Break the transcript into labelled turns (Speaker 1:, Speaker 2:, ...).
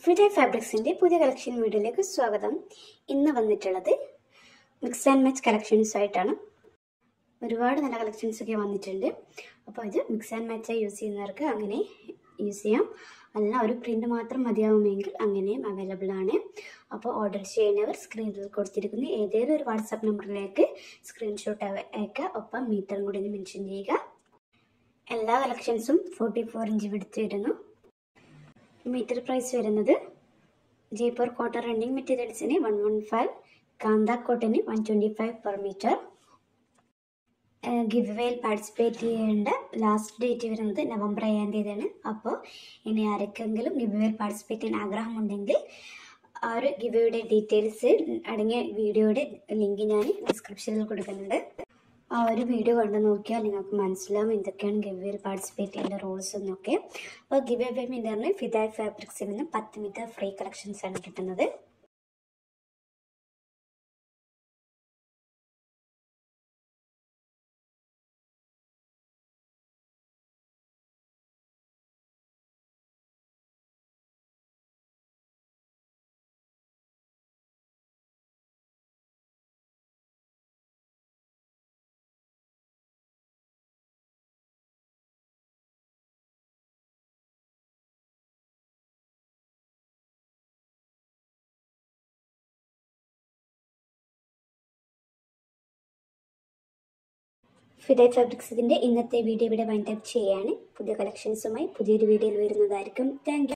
Speaker 1: ഫിഡൈ ഫാബ്രിക്സിൻ്റെ പുതിയ കളക്ഷൻ വീഡിയോയിലേക്ക് സ്വാഗതം ഇന്ന് വന്നിട്ടുള്ളത് മിക്സ് ആൻഡ് മാച്ച് കളക്ഷൻസ് ആയിട്ടാണ് ഒരുപാട് നല്ല കളക്ഷൻസ് ഒക്കെ വന്നിട്ടുണ്ട് അപ്പോൾ ഇത് മിക്സ് ആൻഡ് മാച്ചായി യൂസ് ചെയ്യുന്നവർക്ക് അങ്ങനെ യൂസ് ചെയ്യാം അല്ല ഒരു പ്രിൻ്റ് മാത്രം മതിയാവുമെങ്കിൽ അങ്ങനെയും അവൈലബിൾ ആണ് അപ്പോൾ ഓർഡർ ചെയ്യുന്നവർ സ്ക്രീനിൽ കൊടുത്തിരിക്കുന്ന ഏതെങ്കിലും ഒരു വാട്സാപ്പ് നമ്പറിലേക്ക് സ്ക്രീൻഷോട്ട് അയക്കുക ഒപ്പം മീറ്ററും കൂടി ഒന്ന് മെൻഷൻ ചെയ്യുക എല്ലാ കളക്ഷൻസും ഫോർട്ടി ഫോർ ഇഞ്ച് വിടുത്ത് വരുന്നു മീറ്റർ പ്രൈസ് വരുന്നത് ജയ്പൂർ കോട്ടൺ റണ്ണിങ് മെറ്റീരിയൽസിന് വൺ വൺ ഫൈവ് കാന്ത കോട്ടന് one twenty five per metre ഗിവ് വേയിൽ പാർട്ടിസിപ്പേറ്റ് ചെയ്യേണ്ട ലാസ്റ്റ് ഡേറ്റ് വരുന്നത് നവംബർ ഏഴാം തീയതിയാണ് അപ്പോൾ ഇനി ആർക്കെങ്കിലും ഗിവ് വേയിൽ പാർട്ടിസിപ്പേറ്റ് ചെയ്യാൻ ആഗ്രഹമുണ്ടെങ്കിൽ ആ ഒരു ഗിവയുടെ ഡീറ്റെയിൽസ് അടങ്ങിയ വീഡിയോയുടെ ലിങ്ക് ഞാൻ ഡിസ്ക്രിപ്ഷനിൽ കൊടുക്കുന്നുണ്ട് ആ ഒരു വീഡിയോ കണ്ടു നോക്കിയാൽ നിങ്ങൾക്ക് മനസ്സിലാവും എന്തൊക്കെയാണ് ഗിവേയിൽ പാർട്ടിസിപ്പേറ്റ് ചെയ്യേണ്ട റൂൾസ് എന്നൊക്കെ അപ്പോൾ ഗിവ് അവേ മീറ്ററിന് ഫിദായ് ഫാബ്രിക്സിൽ നിന്ന് പത്ത് മീറ്റർ ഫ്രീ കളക്ഷൻസ് ആണ് കിട്ടുന്നത് ഫിദായ് ഫാബ്രിക്സിൻ്റെ ഇന്നത്തെ വീഡിയോ ഇവിടെ വൈൻഡ് അപ്പ് ചെയ്യുകയാണ് പുതിയ കളക്ഷൻസുമായി പുതിയൊരു വീഡിയോയിൽ വരുന്നതായിരിക്കും താങ്ക്